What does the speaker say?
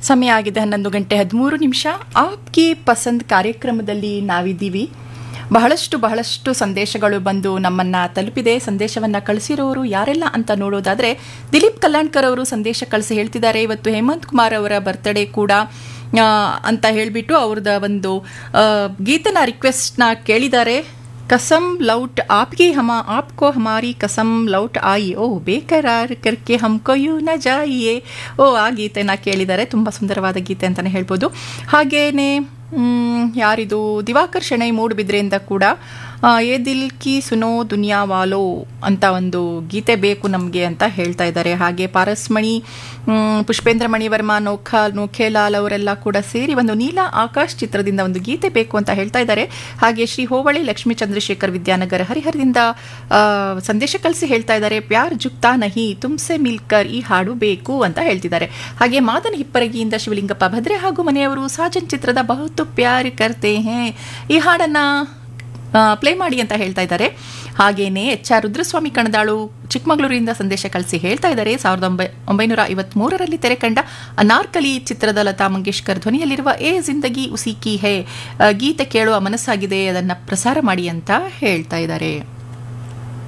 ಸಮಯ ಆಗಿದೆ ಹನ್ನೊಂದು ಗಂಟೆ ಹದಿಮೂರು ನಿಮಿಷ ಆಪ್ಗೆ ಪಸಂದ್ ಕಾರ್ಯಕ್ರಮದಲ್ಲಿ ನಾವಿದ್ದೀವಿ ಬಹಳಷ್ಟು ಬಹಳಷ್ಟು ಸಂದೇಶಗಳು ಬಂದು ನಮ್ಮನ್ನ ತಲುಪಿದೆ ಸಂದೇಶವನ್ನ ಕಳಿಸಿರೋರು ಯಾರೆಲ್ಲ ಅಂತ ನೋಡೋದಾದ್ರೆ ದಿಲೀಪ್ ಕಲ್ಯಾಣ್ಕರ್ ಅವರು ಸಂದೇಶ ಕಳಿಸಿ ಹೇಳ್ತಿದ್ದಾರೆ ಇವತ್ತು ಹೇಮಂತ್ ಕುಮಾರ್ ಅವರ ಬರ್ತ್ಡೇ ಕೂಡ ಆ, ಅಂತ ಹೇಳಿಬಿಟ್ಟು ಅವ್ರದ ಒಂದು ಆ, ಗೀತನ ರಿಕ್ವೆಸ್ಟ್ನ ಕೇಳಿದ್ದಾರೆ कसम लौट आपकी हम आपको हमारी कसम लौट आई ಓ ಬೇಕರಾರ್ ಕರ್ಕೆ ಹಮ್ಕೋ ಯೂ ನ ಜಾಯಿಯೇ ಓ ಆ ಗೀತೆನ ಕೇಳಿದ್ದಾರೆ ತುಂಬ ಸುಂದರವಾದ ಗೀತೆ ಅಂತಲೇ ಹೇಳ್ಬೋದು ಹಾಗೇನೆ ಮ್, ಯಾರಿದು ದಿವಾಕರ್ ಶೆಣೈ ಮೂಡುಬಿದ್ರೆಯಿಂದ ಕೂಡ ಆ, ಏ ದಿಲ್ ಕಿ ಸುನೋ ದುನಿಯಾ ವಾಲೋ ಅಂತ ಒಂದು ಗೀತೆ ಬೇಕು ನಮಗೆ ಅಂತ ಹೇಳ್ತಾ ಇದ್ದಾರೆ ಹಾಗೆ ಪಾರಸ್ಮಣಿ ಮ್, ಪುಷ್ಪೇಂದ್ರ ಮಣಿವರ್ಮ ನೋಖಾ ನೋಖೇಲಾಲ್ ಅವರೆಲ್ಲ ಕೂಡ ಸೇರಿ ಒಂದು ನೀಲ ಆಕಾಶ್ ಚಿತ್ರದಿಂದ ಒಂದು ಗೀತೆ ಬೇಕು ಅಂತ ಹೇಳ್ತಾ ಇದ್ದಾರೆ ಹಾಗೆ ಶ್ರೀ ಹೋಬಳಿ ಲಕ್ಷ್ಮೀ ಚಂದ್ರಶೇಖರ್ ವಿದ್ಯಾನಗರ ಹರಿಹರದಿಂದ ಆ, ಸಂದೇಶ ಕಳಿಸಿ ಹೇಳ್ತಾ ಇದ್ದಾರೆ ಪ್ಯಾರ್ ಜುಕ್ತಾ ನಹಿ ತುಮ್ಸೆ ಮಿಲ್ಕರ್ ಈ ಹಾಡು ಬೇಕು ಅಂತ ಹೇಳ್ತಿದ್ದಾರೆ ಹಾಗೆ ಮಾದನ ಹಿಪ್ಪರಗಿಯಿಂದ ಶಿವಲಿಂಗಪ್ಪ ಭದ್ರೆ ಹಾಗೂ ಮನೆಯವರು ಸಾಜನ್ ಚಿತ್ರದ ಬಹುತು ಪ್ಯಾರ್ ಕರ್ತೆ ಹೇ ಈ ಹಾಡನ್ನ ಪ್ಲೇ ಮಾಡಿ ಅಂತ ಹೇಳ್ತಾ ಇದ್ದಾರೆ ಹಾಗೇನೆ ಎಚ್ ಆರ್ ರುದ್ರಸ್ವಾಮಿ ಕಣದಾಳು ಚಿಕ್ಕಮಗಳೂರಿನಿಂದ ಸಂದೇಶ ಕಳಿಸಿ ಹೇಳ್ತಾ ಇದ್ದಾರೆ ಸಾವಿರದ ಒಂಬೈ ಒಂಬೈನೂರ ಐವತ್ಮೂರರಲ್ಲಿ ತೆರೆ ಕಂಡ ಅನಾರ್ಕಲಿ ಚಿತ್ರದ ಲತಾ ಮಂಗೇಶ್ಕರ್ ಧ್ವನಿಯಲ್ಲಿರುವ ಎ ಜಿಂದಗಿ ಉಸಿ ಕಿ ಹೇ ಆ, ಗೀತೆ ಕೇಳುವ ಮನಸ್ಸಾಗಿದೆ ಅದನ್ನು ಪ್ರಸಾರ ಮಾಡಿ ಅಂತ ಹೇಳ್ತಾ ಇದ್ದಾರೆ